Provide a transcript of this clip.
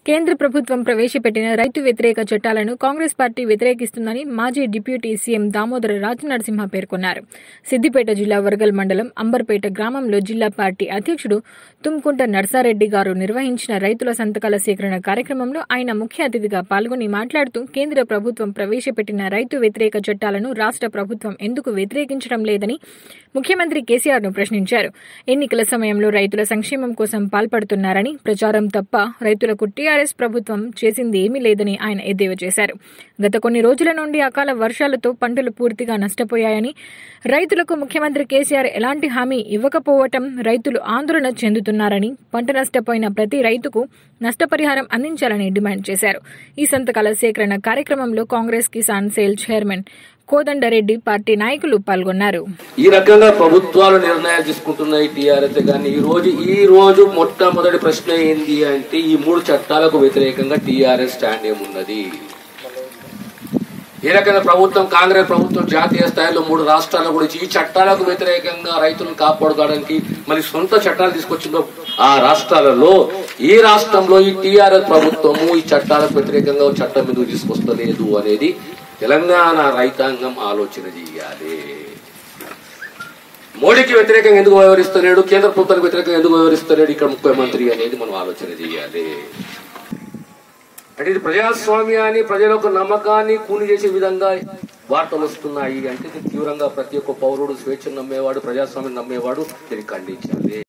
కేంద్ర ప్రభుత్వం ప్రవేశపెట్టిన రైతు వ్యతిరేక చట్టాలను కాంగ్రెస్ పార్టీ వ్యతిరేకిస్తుందని మాజీ డిప్యూటీ సీఎం దామోదర రాజనరసింహ పేర్కొన్నారు సిద్దిపేట జిల్లా వరగల్ మండలం అంబర్పేట గ్రామంలో జిల్లా పార్టీ అధ్యక్షుడు తుమ్కుంట నర్సారెడ్డి గారు నిర్వహించిన రైతుల సంతకాల సేకరణ కార్యక్రమంలో ఆయన ముఖ్య అతిథిగా పాల్గొని మాట్లాడుతూ కేంద్ర ప్రభుత్వం ప్రవేశపెట్టిన రైతు వ్యతిరేక చట్టాలను రాష్ట్ర ప్రభుత్వం ఎందుకు వ్యతిరేకించడం లేదని ముఖ్యమంత్రి కేసీఆర్ ను ప్రశ్నించారు ఎన్నికల సమయంలో రైతుల సంక్షేమం కోసం పాల్పడుతున్నారని ప్రచారం తప్ప రైతులకు టీఆర్ఎస్ ప్రభుత్వం చేసింది ఏమీ లేదని ఆయన ఎద్దేవా చేశారు గత కొన్ని రోజుల నుండి అకాల వర్షాలతో పంటలు పూర్తిగా నష్టపోయాయని రైతులకు ముఖ్యమంత్రి కేసీఆర్ ఎలాంటి హామీ ఇవ్వకపోవటం రైతులు ఆందోళన చెందుతున్నారని పంట నష్టపోయిన ప్రతి రైతుకు నష్టపరిహారం అందించాలని డిమాండ్ చేశారు ఈ సంతకాల సేకరణ కార్యక్రమంలో Congress Kisan cell chairman Kodandareddy party నాయకులు పాల్గొన్నారు ఈ రకంగా ప్రభుత్వాలు నిర్ణయాలు తీసుకుంటున్నాయి టీఆర్ఎస్ కానీ ఈ రోజు ఈ రోజు మొట్టమొదటి ప్రశ్న ఏంది అంటే ఈ మూడు చట్టాలకు వ్యతిరేకంగా టీఆర్ఎస్ స్టాండ్ ఏమున్నది ఏ రకంగా ప్రభుత్వం కాంగ్రెస్ ప్రభుత్వం జాతీయ స్థాయిలో మూడు రాష్ట్రాల గురించి ఈ చట్టాలకు వ్యతిరేకంగా రైతులను కాపాడుకోవడానికి మరి సొంత చట్టాలు తీసుకొచ్చిందో ఆ రాష్ట్రాలలో ఈ రాష్ట్రంలో ఈ టీఆర్ఎస్ ప్రభుత్వము ఈ చట్టాలకు వ్యతిరేకంగా చట్టం ఎందుకు తీసుకొస్తలేదు అనేది తెలంగాణ రైతాంగం ఆలోచన చేయాలి మోడీకి వ్యతిరేకంగా ఎందుకు వ్యవహరిస్తలేడు కేంద్ర ప్రభుత్వానికి వ్యతిరేకంగా ఎందుకు వ్యవహరిస్తలేడు ఇక్కడ ముఖ్యమంత్రి అనేది మనం ఆలోచన చేయాలి అంటే ఇది ప్రజాస్వామ్యాన్ని ప్రజల యొక్క నమ్మకాన్ని కూని చేసే విధంగా వార్తలు వస్తున్నాయి అంటే ఇది తీవ్రంగా ప్రతి ఒక్క పౌరుడు స్వేచ్ఛను నమ్మేవాడు ప్రజాస్వామ్యం నమ్మేవాడు దీన్ని ఖండించాలి